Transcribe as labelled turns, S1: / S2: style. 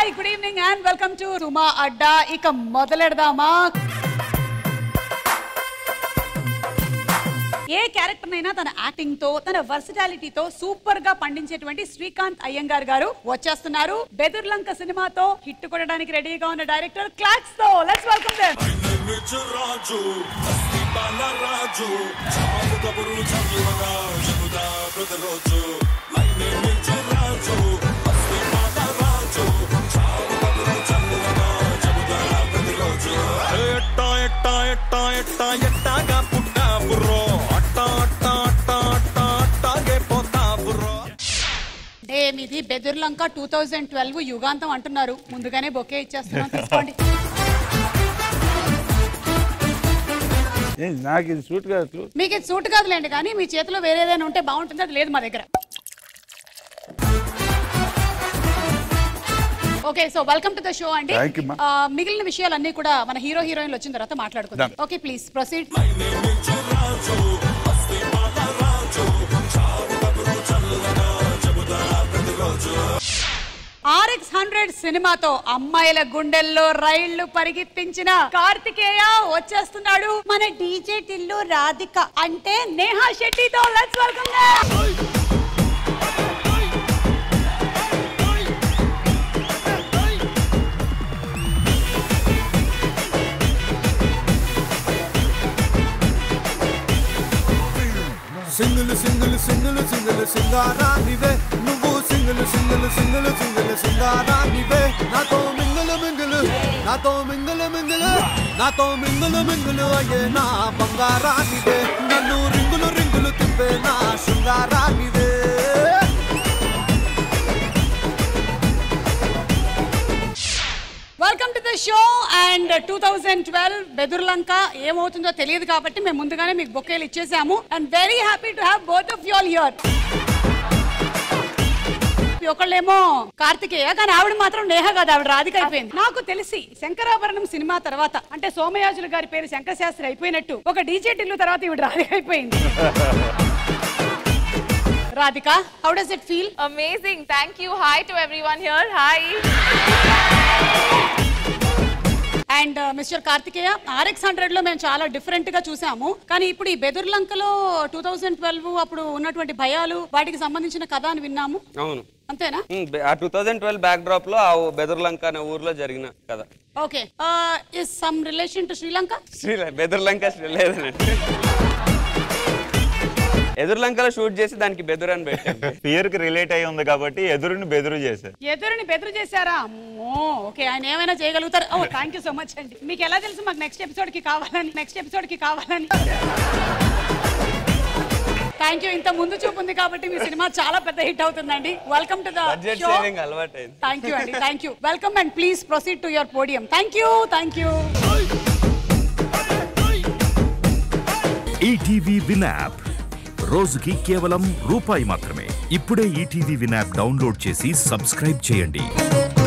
S1: Hi good evening and welcome to Ruma Adda ఇక మొదలెడదామా ఏ character అయినా తన యాక్టింగ్ తో తన వర్సిటాలిటీతో సూపర్ గా పండించేటువంటి శ్రీకాంత్ అయ్యంగార్ గారు వచ్చేస్తున్నారు బెదుర్లంక సినిమాతో హిట్ కొట్టడానికి రెడీగా ఉన్న డైరెక్టర్ క్లాక్స్ తో లెట్స్ వెల్కమ్ దెమ్
S2: రాజు అస్తి బాలరాజు చావు కబుర్లు చదువుగా చెబుతా ప్రతిరోజు మై నేమ్ ఇస్ రాజు అస్తి బాలరాజు చావు కబుర్లు చదువుగా చెబుతా ప్రతిరోజు ఎట్టా ఎట్టా ఎట్టా ఎట్టా ఎట్టాగా పుట్టా బుర్రో అట్టా అట్టా అట్టా అట్టా అట్టాగే పోతా బుర్రో
S1: ఏమిది బెదుర్లంక టూ థౌజండ్ ట్వెల్వ్ యుగాంతం అంటున్నారు ముందుగానే బొకే ఇచ్చేస్తున్నాం తీసుకోండి
S3: ఏం, నాకు ఇది సూట్ కాదు
S1: మీకు ఇది సూట్ కాదులేండి కానీ మీ చేతిలో వేరే ఏదైనా ఉంటే బాగుంటుంది అది లేదు మా దగ్గర okay so welcome to the show అండి
S3: Thank you, ma.
S1: ఆ, మిగిలిన విషయాలన్నీ కూడా మన హీరో హీరోయిన్లు వచ్చిన తర్వాత మాట్లాడుకుందాం
S3: Done.
S1: Okay please proceed RX hundred సినిమాతో అమ్మాయిల గుండెల్లో రైళ్లు పరిగెత్తించిన కార్తికేయ వచ్చేస్తున్నాడు మన డీజే టిల్లు రాధిక అంటే నేహా శెట్టితో let's welcome
S4: single single single single సింగారానివే నువ్వు సింగిల్ సింగిల్ సింగిల్ సింగిల్ సింగారానివే నాతో మింగిల్ మింగిల్ నాతో మింగిల్ మింగిల్ నాతో మింగిల్ మింగిల్ అయ్యే నా బంగారానివే నన్ను రింగులు రింగులు తిప్పే నా శృంగారానివే
S1: welcome to the show and two thousand twelve Bedurulanka ఏమవుతుందో తెలియదు కాబట్టి మేము ముందుగానే మీకు బొకేలు ఇచ్చేసాము and very happy to have both of your here ఒకళ్ళేమో కార్తికేయ కానీ ఆవిడ మాత్రం నేహ కాదు ఆవిడ రాధిక అయిపోయింది నాకు తెలిసి శంకరాభరణం సినిమా తర్వాత అంటే సోమయాజుల గారి పేరు శంకర శాస్త్రి అయిపోయినట్టు ఒక డీజే టిల్లు తర్వాత ఈవిడ రాధిక అయిపోయింది Radhika how does it feel
S5: Amazing. Thank you. Hi to everyone here. Hi.
S1: And mister Karthikeya RX hundred లో మేము చాలా డిఫరెంట్ గా చూసాము కానీ ఇప్పుడు ఈ బెదుర్లంకలో టూ థౌజండ్ ట్వెల్వ్ అప్పుడు ఉన్నటువంటి భయాలు వాటికి సంబంధించిన కథ అని విన్నాము
S6: అవును
S1: అంతేనా
S6: ఉమ్, బె- ఆ two thousand twelve backdrop లో ఆ బెదర్లంక అనే ఊర్లో జరిగిన కథ
S1: okay is some relation to Sri Lanka
S6: శ్రీల బెదర్లంక శ్రీ- లేదనండి ఎదుర్లంకలో షూట్ చేసి దానికి బెదురు అని పెట్టాను
S3: పేరుకి రిలేట్ అయి ఉంది కాబట్టి ఎదురుని బెదురు చేశారు
S1: ఎదురుని బెదురు చేశారా అమ్మో ఓకే ఆయన ఏమైనా చేయగలుగుతారు ఓ థ్యాంక్ యూ సో మచ్ అండి మీకు ఎలా తెలుసు మాకు నెక్స్ట్ ఎపిసోడ్ కి కావాలని నెక్స్ట్ ఎపిసోడ్ కి కావాలని థ్యాంక్ యూ ఇంత ముందు చూపు ఉంది కాబట్టి మీ సినిమా చాలా పెద్ద హిట్ అవుతుందండి welcome to the
S6: budget
S1: show
S6: saving అలవాటైంది
S1: థ్యాంక్ యూ అండి thank you welcome and please proceed to your podium thank you thank you
S7: ETV win app రోజుకి కేవలం రూపాయి మాత్రమే ఇప్పుడే ఈటీవీ విన్ యాప్ డౌన్లోడ్ చేసి సబ్స్క్రైబ్ చేయండి